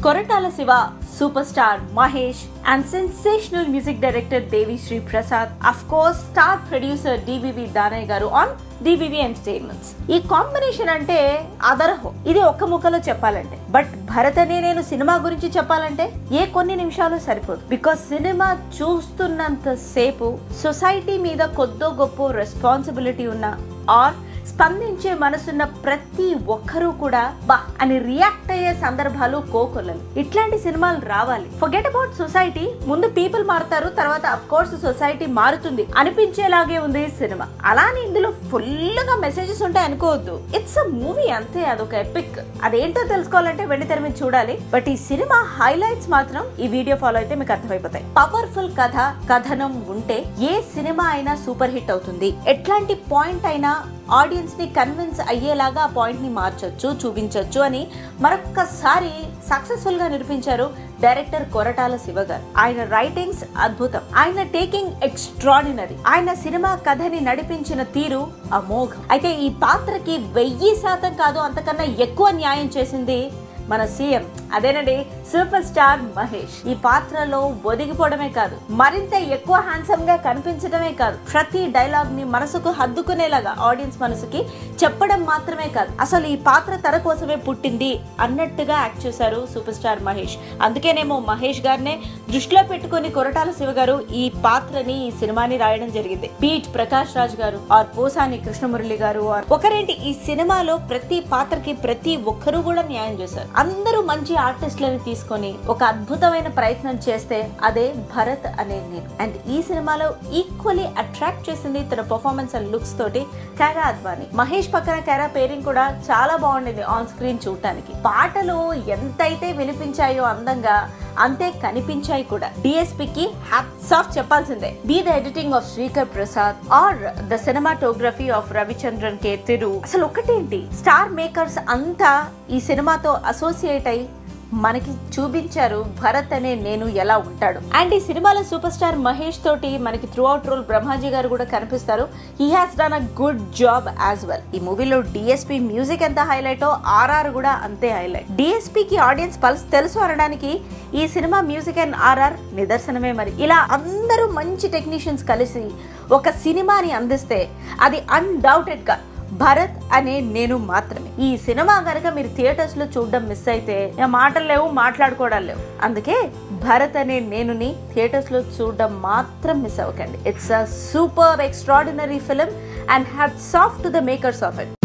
Koratala Siva super star Mahesh and sensational music director Devi Sri Prasad of course star producer DVV Danayya garu on DVV entertainments ఈ combination అంటే అదరహో ఇది ఒక్క ముక్కలో చెప్పాలంటే బట్ భరత్ అనే నేను సినిమా గురించి చెప్పాలంటే ఏ కొన్ని నిమిషాలు సరిపోదు బికాస్ సినిమా చూస్తున్నంత సేపు సొసైటీ మీద కొద్దో గొప్ప రెస్పాన్సిబిలిటీ ఉన్న ఆర్ స్పందించే మనసున్న ప్రతి ఒక్కరూ కూడా బా అని రియాక్ట్ అయ్యే సందర్భాలు కోకొల్లలు ఇట్లాంటి సినిమాలు రావాలి ఫర్గెట్ అబౌట్ సొసైటీ ముందు పీపుల్ మారుతారు తర్వాత అఫ్ కోర్స్ సొసైటీ మారుతుంది అనిపించేలాగే ఉంది ఈ సినిమా అలానే ఇందులో ఫుల్ గా మెసేజెస్ ఉంటాయి అనుకోవద్దు ఇట్స్ అ మూవీ అంతే అదొక ఎపిక్ అదేంటో తెలుసుకోవాలంటే వెండి తెర మీద చూడాలి బట్ ఈ సినిమా హైలైట్స్ మాత్రం ఈ వీడియో ఫాలో అయితే మీకు అర్థమైపోతాయి పవర్ఫుల్ కథ కథనం ఉంటే ఏ సినిమా అయినా సూపర్ హిట్ అవుతుంది ఎట్లాంటి పాయింట్ అయినా ఆడియన్స్ ని కన్విన్స్ అయ్యేలాగా ఆ పాయింట్ ని మార్చొచ్చు చూపించొచ్చు అని మరొక్కసారి సక్సెస్ఫుల్ గా నిరూపించారు డైరెక్టర్ కొరటాల శివ గారు ఆయన రైటింగ్స్ అద్భుతం ఆయన టేకింగ్ ఎక్స్ట్రాడినరీ ఆయన సినిమా కథని నడిపించిన తీరు అమోఘం అయితే ఈ పాత్రకి వెయ్యి శాతం కాదు అంతకన్నా ఎక్కువ న్యాయం చేసింది మన సీఎం అదేనండి సూపర్ స్టార్ మహేష్ ఈ పాత్రలో ఒదిగిపోవడమే కాదు మరింత ఎక్కువ హ్యాండ్సమ్ గా కనిపించడమే కాదు ప్రతి డైలాగ్ ని మనసుకు హద్దుకునేలాగా ఆడియన్స్ మనసుకి చెప్పడం మాత్రమే కాదు అసలు ఈ పాత్ర తన కోసమే పుట్టింది అన్నట్టుగా యాక్ట్ చేశారు సూపర్ స్టార్ మహేష్ అందుకేనేమో మహేష్ గారినే దృష్టిలో పెట్టుకుని కొరటాల శివ గారు ఈ పాత్రని ఈ సినిమాని రాయడం జరిగింది పీట్ ప్రకాష్ రాజ్ గారు ఆర్ పోసాని కృష్ణమురళి గారు ఆర్ ఒకరేంటి ఈ సినిమాలో ప్రతి పాత్రకి ప్రతి ఒక్కరూ కూడా న్యాయం చేశారు అందరూ మంచి ఆర్టిస్టులని తీసుకొని ఒక అద్భుతమైన ప్రయత్నం చేస్తే అదే భరత్ అనే నేను అండ్ ఈ సినిమాలో ఈక్వలీ అట్రాక్ట్ చేసింది తన పర్ఫార్మెన్స్ అండ్ లుక్స్ తోటి కారా అద్వాని మహేష్ పక్కన కారా పేరింగ్ కూడా చాలా బాగుండేది ఆన్ స్క్రీన్ చూడటానికి పాటలు ఎంతైతే వినిపించాయో అందంగా అంతే కనిపించాయి కూడా డిఎస్పీకి హ్యాట్స్ ఆఫ్ చెప్పాల్సిందే be the editing of Srikar Prasad or the cinematography of Ravichandran K Tirru అసలు ఒకటేంటి స్టార్ మేకర్స్ అంతా ఈ సినిమాతో అసోసియేట్ అయి మనకి చూపించారు భరత్ అనే నేను ఎలా ఉంటాడు అండ్ ఈ సినిమాలో సూపర్ స్టార్ మహేష్ తోటి మనకి through out role Brahmaji garu కూడా కనిపిస్తారు he has done a good job as well ఈ మూవీలో డిఎస్పీ మ్యూజిక్ ఎంత హైలైటో ఆర్ఆర్ కూడా అంతే హైలైట్ డిఎస్పీకి ఆడియన్స్ పల్స్ తెలుసు అనడానికి ఈ సినిమా మ్యూజిక్ అండ్ ఆర్ఆర్ నిదర్శనమే మరి ఇలా అందరూ మంచి టెక్నీషియన్స్ కలిసి ఒక సినిమాని అందిస్తే అది అన్డౌటెడ్ గా భరత్ అనే నేను మాత్రమే ఈ సినిమా కనుక మీరు థియేటర్స్ లో చూడడం మిస్ అయితే ఇక మాటలు లేవు మాట్లాడుకోవడాలు లేవు అందుకే భరత్ అనే నేనుని థియేటర్స్ లో చూడడం మాత్రం మిస్ అవ్వకండి it's a super extraordinary film and hats off to the makers of it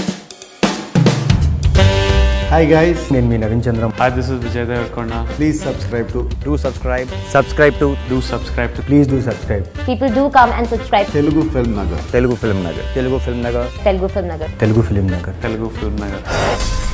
hi guys నేను మీ Naveen Chandram Hi, this is Vijay Devarkonda. Please subscribe to do subscribe subscribe to Do subscribe to please do subscribe People do come and subscribe to Telugu film Nagar Telugu film Nagar Telugu film Nagar Telugu Film Nagar. Telugu film Nagar Telugu Film Nagar.